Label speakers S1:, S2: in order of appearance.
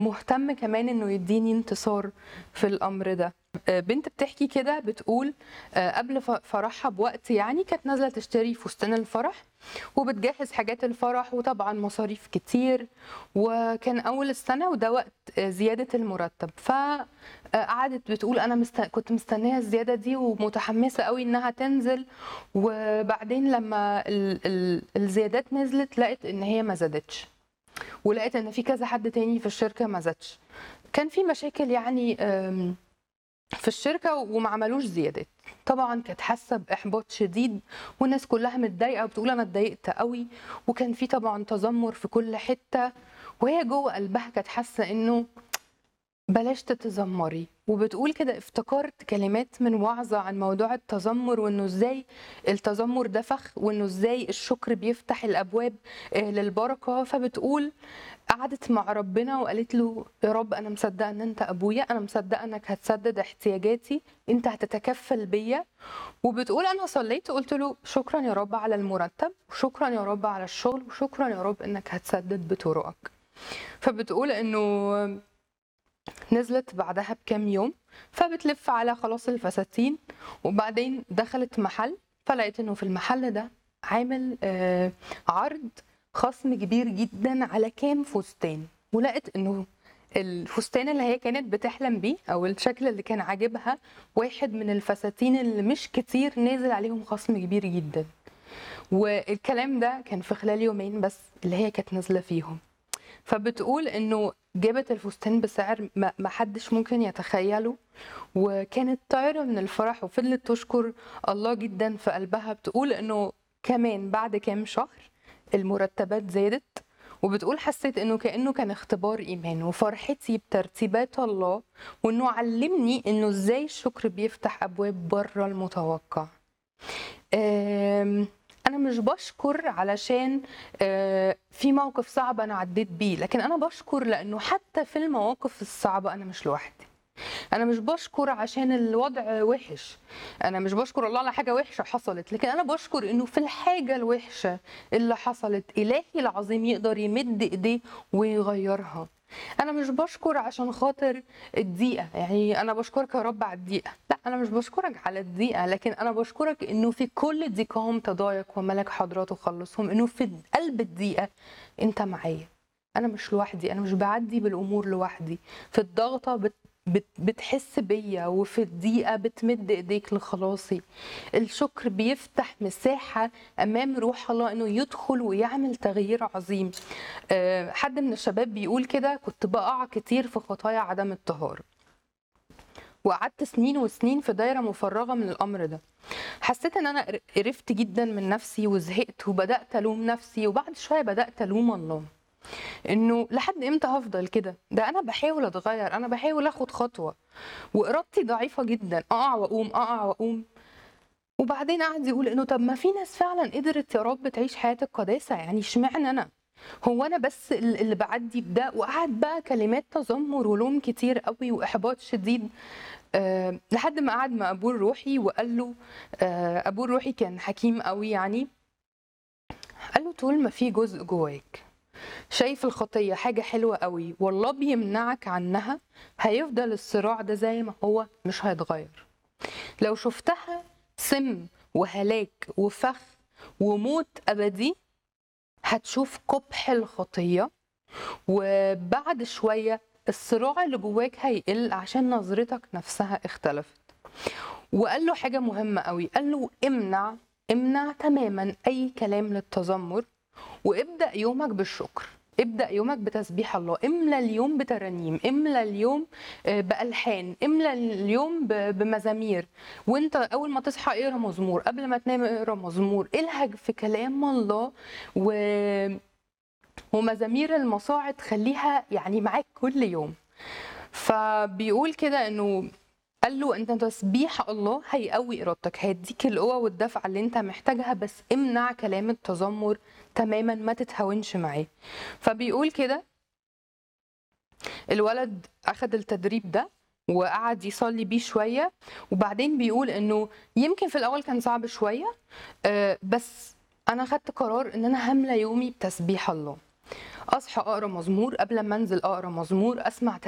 S1: مهتم كمان انه يديني انتصار في الامر ده آه، بنت بتحكي كده بتقول آه، قبل ف- فرحها بوقت يعني كانت نازله تشتري فستان الفرح وبتجهز حاجات الفرح وطبعا مصاريف كتير وكان اول السنه وده وقت آه، زياده المرتب فقعدت بتقول انا مست... كنت مستنيه الزياده دي ومتحمسه قوي انها تنزل وبعدين لما ال... ال... الزيادات نزلت لقيت ان هي ما زادتش ولقيت ان في كذا حد تاني في الشركه ما زادش كان في مشاكل يعني أم، في الشركه وما عملوش زيادات طبعا كانت حاسه باحباط شديد والناس كلها متضايقه وبتقول انا اتضايقت قوي وكان في طبعا تذمر في كل حته وهي جوه قلبها كانت حاسه انه بلاش تتذمري وبتقول كده افتكرت كلمات من وعظة عن موضوع التذمر وانه ازاي التذمر ده فخ وانه ازاي الشكر بيفتح الابواب آه، للبركة فبتقول قعدت مع ربنا وقالت له يا رب انا مصدقة ان انت ابويا انا مصدقة انك هتسدد احتياجاتي انت هتتكفل بيا وبتقول انا صليت وقلت له شكرا يا رب على المرتب وشكرا يا رب على الشغل وشكرا يا رب انك هتسدد بطرقك فبتقول انه نزلت بعدها بكام يوم فبتلف على خلاص الفساتين وبعدين دخلت محل فلقيت انه في المحل ده عامل آه، عرض خصم كبير جدا على كام فستان ولقيت انه الفستان اللي هي كانت بتحلم بيه او الشكل اللي كان عاجبها واحد من الفساتين اللي مش كتير نازل عليهم خصم كبير جدا والكلام ده كان في خلال يومين بس اللي هي كانت نازله فيهم فبتقول انه جابت الفستان بسعر ما ما حدش ممكن يتخيله وكانت طايره من الفرح وفضلت تشكر الله جدا في قلبها بتقول انه كمان بعد كام شهر المرتبات زادت وبتقول حسيت انه كانه كان اختبار ايمان وفرحتي بترتيبات الله وانه علمني انه ازاي الشكر بيفتح ابواب بره المتوقع آم، انا مش بشكر علشان آه، في موقف صعب انا عديت بيه لكن انا بشكر لانه حتى في المواقف الصعبه انا مش لوحدي انا مش بشكر عشان الوضع وحش انا مش بشكر الله على حاجه وحشه حصلت لكن انا بشكر انه في الحاجه الوحشه اللي حصلت الهي العظيم يقدر يمد ايديه ويغيرها انا مش بشكر عشان خاطر الضيقه يعني انا بشكرك يا رب على الضيقه لا انا مش بشكرك على الضيقه لكن انا بشكرك انه في كل ضيقهم تضايق وملك حضراته خلصهم انه في قلب الضيقه انت معايا انا مش لوحدي انا مش بعدي بالامور لوحدي في الضغطه بت بت بتحس بيا وفي الضيقه بتمد ايديك لخلاصي الشكر بيفتح مساحه امام روح الله انه يدخل ويعمل تغيير عظيم آه، حد من الشباب بيقول كده كنت بقع كتير في خطايا عدم الطهاره وقعدت سنين وسنين في دايره مفرغه من الامر ده حسيت ان انا قرفت جدا من نفسي وزهقت وبدات الوم نفسي وبعد شويه بدات الوم الله انه لحد امتى هفضل كده ده انا بحاول اتغير انا بحاول اخد خطوه وارادتي ضعيفه جدا اقع واقوم اقع واقوم وبعدين قعد يقول انه طب ما في ناس فعلا قدرت يا رب تعيش حياه القداسه يعني اشمعنى انا هو انا بس ال- اللي بعدي بده وقعد بقى كلمات تذمر ولوم كتير قوي واحباط شديد أه لحد ما قعد مع ابوه الروحي وقال له أه ابوه الروحي كان حكيم قوي يعني قال له طول ما في جزء جواك شايف الخطية حاجة حلوة قوي والله بيمنعك عنها هيفضل الصراع ده زي ما هو مش هيتغير لو شفتها سم وهلاك وفخ وموت أبدي هتشوف قبح الخطية وبعد شوية الصراع اللي جواك هيقل عشان نظرتك نفسها اختلفت وقال له حاجة مهمة قوي قال له امنع امنع تماما أي كلام للتذمر وابدأ يومك بالشكر ابدأ يومك بتسبيح الله املى اليوم بترانيم املى اليوم آه، بألحان املى اليوم ب- بمزامير وانت اول ما تصحى اقرا مزمور قبل ما تنام اقرا مزمور الهج في كلام الله و ومزامير المصاعد خليها يعني معاك كل يوم فبيقول كده انه قال له انت تسبيح الله هيقوي ارادتك هيديك القوه والدفعه اللي انت محتاجها بس امنع كلام التذمر تماما ما تتهاونش معاه فبيقول كده الولد اخد التدريب ده وقعد يصلي بيه شويه وبعدين بيقول انه يمكن في الاول كان صعب شويه آه، بس انا خدت قرار ان انا هملى يومي بتسبيح الله اصحى اقرا مزمور قبل ما انزل اقرا مزمور اسمع